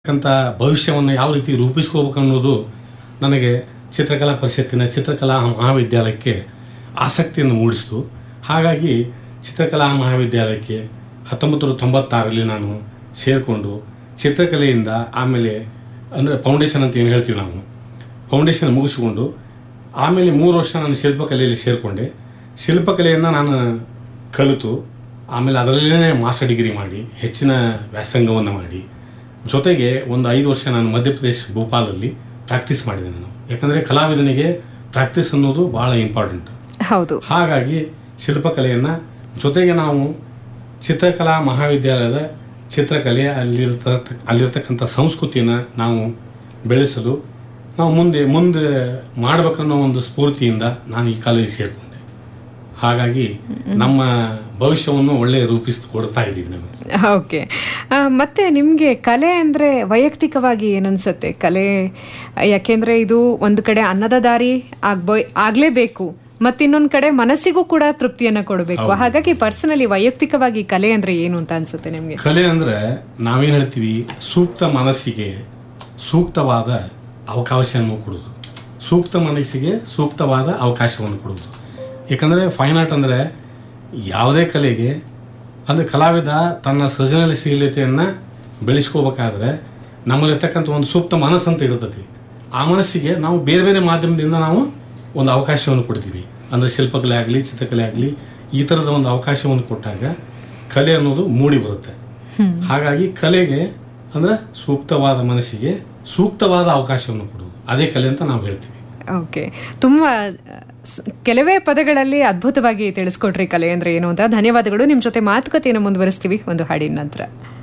ಅಂತ ಭವಿಷ್ಯವನ್ನು ಯಾವ ರೀತಿ ರೂಪಿಸ್ಕೋಬೇಕು ಅನ್ನೋದು ನನಗೆ ಚಿತ್ರಕಲಾ ಪರಿಷತ್ತಿನ ಚಿತ್ರಕಲಾ ಮಹಾವಿದ್ಯಾಲಯಕ್ಕೆ ಆಸಕ್ತಿಯನ್ನು ಮೂಡಿಸಿತು ಹಾಗಾಗಿ ಚಿತ್ರಕಲಾ ಮಹಾವಿದ್ಯಾಲಯಕ್ಕೆ ಹತ್ತೊಂಬತ್ತು ನೂರ ತೊಂಬತ್ತಾರರಲ್ಲಿ ನಾನು ಸೇರಿಕೊಂಡು ಚಿತ್ರಕಲೆಯಿಂದ ಆಮೇಲೆ ಅಂದರೆ ಫೌಂಡೇಶನ್ ಅಂತ ಏನು ಹೇಳ್ತೀವಿ ನಾವು ಫೌಂಡೇಶನ್ ಮುಗಿಸ್ಕೊಂಡು ಆಮೇಲೆ ಮೂರು ವರ್ಷ ನಾನು ಶಿಲ್ಪಕಲೆಯಲ್ಲಿ ಸೇರಿಕೊಂಡೆ ಶಿಲ್ಪಕಲೆಯನ್ನು ನಾನು ಕಲಿತು ಆಮೇಲೆ ಅದರಲ್ಲೇ ಮಾಸ್ಟರ್ ಡಿಗ್ರಿ ಮಾಡಿ ಹೆಚ್ಚಿನ ವ್ಯಾಸಂಗವನ್ನು ಮಾಡಿ ಜೊತೆಗೆ ಒಂದು ಐದು ವರ್ಷ ನಾನು ಮಧ್ಯಪ್ರದೇಶ್ ಭೋಪಾಲಲ್ಲಿ ಪ್ರಾಕ್ಟೀಸ್ ಮಾಡಿದೆ ನಾನು ಯಾಕಂದರೆ ಕಲಾವಿದನಿಗೆ ಪ್ರಾಕ್ಟೀಸ್ ಅನ್ನೋದು ಭಾಳ ಇಂಪಾರ್ಟೆಂಟ್ ಹೌದು ಹಾಗಾಗಿ ಶಿಲ್ಪಕಲೆಯನ್ನು ಜೊತೆಗೆ ನಾವು ಚಿತ್ರಕಲಾ ಮಹಾವಿದ್ಯಾಲಯದ ಚಿತ್ರಕಲೆ ಅಲ್ಲಿರ್ತ ಅಲ್ಲಿರ್ತಕ್ಕಂಥ ಸಂಸ್ಕೃತಿನ ನಾವು ಬೆಳೆಸಲು ನಾವು ಮುಂದೆ ಮುಂದೆ ಮಾಡಬೇಕನ್ನೋ ಒಂದು ಸ್ಫೂರ್ತಿಯಿಂದ ನಾನು ಈ ಕಾಲೇಜಿಗೆ ಸೇರಿಕೊಂಡೆ ಹಾಗಾಗಿ ನಮ್ಮ ಭವಿಷ್ಯವನ್ನು ಒಳ್ಳೆ ರೂಪಿಸಿಕೊಡ್ತಾ ಇದ್ದೀವಿ ನಾವು ಓಕೆ ಆ, ಮತ್ತೆ ನಿಮಗೆ ಕಲೆ ಅಂದರೆ ವೈಯಕ್ತಿಕವಾಗಿ ಏನನ್ಸುತ್ತೆ ಕಲೆ ಯಾಕೆಂದ್ರೆ ಇದು ಒಂದು ಕಡೆ ಅನ್ನದ ದಾರಿ ಆಗ್ಬೋ ಆಗ್ಲೇಬೇಕು ಮತ್ತಿನ್ನೊಂದು ಕಡೆ ಮನಸ್ಸಿಗೂ ಕೂಡ ತೃಪ್ತಿಯನ್ನ ಕೊಡಬೇಕು ಹಾಗಾಗಿ ಪರ್ಸನಲಿ ವೈಯಕ್ತಿಕವಾಗಿ ಕಲೆ ಅಂದ್ರೆ ಏನು ಅಂತ ಅನ್ಸುತ್ತೆ ನಿಮಗೆ ಕಲೆ ಅಂದರೆ ನಾವೇನು ಹೇಳ್ತೀವಿ ಸೂಕ್ತ ಮನಸ್ಸಿಗೆ ಸೂಕ್ತವಾದ ಅವಕಾಶವನ್ನು ಕೊಡೋದು ಸೂಕ್ತ ಮನಸ್ಸಿಗೆ ಸೂಕ್ತವಾದ ಅವಕಾಶವನ್ನು ಕೊಡೋದು ಯಾಕಂದರೆ ಫೈನ್ ಆರ್ಟ್ ಅಂದರೆ ಯಾವುದೇ ಕಲೆಗೆ ಅಂದರೆ ಕಲಾವಿದ ತನ್ನ ಸೃಜನಶೀಲತೆಯನ್ನು ಬೆಳೆಸ್ಕೋಬೇಕಾದ್ರೆ ನಮ್ಮಲ್ಲಿರ್ತಕ್ಕಂಥ ಒಂದು ಸೂಕ್ತ ಮನಸ್ಸು ಅಂತ ಇರ್ತದೆ ಆ ಮನಸ್ಸಿಗೆ ನಾವು ಬೇರೆ ಬೇರೆ ಮಾಧ್ಯಮದಿಂದ ನಾವು ಒಂದು ಅವಕಾಶವನ್ನು ಕೊಡ್ತೀವಿ ಅಂದರೆ ಶಿಲ್ಪಕಲೆ ಆಗಲಿ ಚಿತ್ರಕಲೆ ಆಗಲಿ ಈ ಥರದ ಒಂದು ಅವಕಾಶವನ್ನು ಕೊಟ್ಟಾಗ ಕಲೆ ಅನ್ನೋದು ಮೂಡಿ ಬರುತ್ತೆ ಹಾಗಾಗಿ ಕಲೆಗೆ ಅಂದ್ರೆ ಸೂಕ್ತವಾದ ಮನಸ್ಸಿಗೆ ಸೂಕ್ತವಾದ ಅವಕಾಶವನ್ನು ಕೊಡುವುದು ಅದೇ ಕಲೆ ಅಂತ ನಾವು ಹೇಳ್ತೀವಿ ಓಕೆ ತುಂಬ ಸ್- ಕೆಲವೇ ಪದಗಳಲ್ಲಿ ಅದ್ಭುತವಾಗಿ ತಿಳಿಸ್ಕೊಟ್ರಿ ಕಲೆ ಅಂದ್ರೆ ಏನು ಅಂತ ಧನ್ಯವಾದಗಳು ನಿಮ್ಮ ಜೊತೆ ಮಾತುಕತೆಯನ್ನು ಮುಂದುವರಿಸ್ತೀವಿ ಒಂದು ಹಾಡಿನ ನಂತರ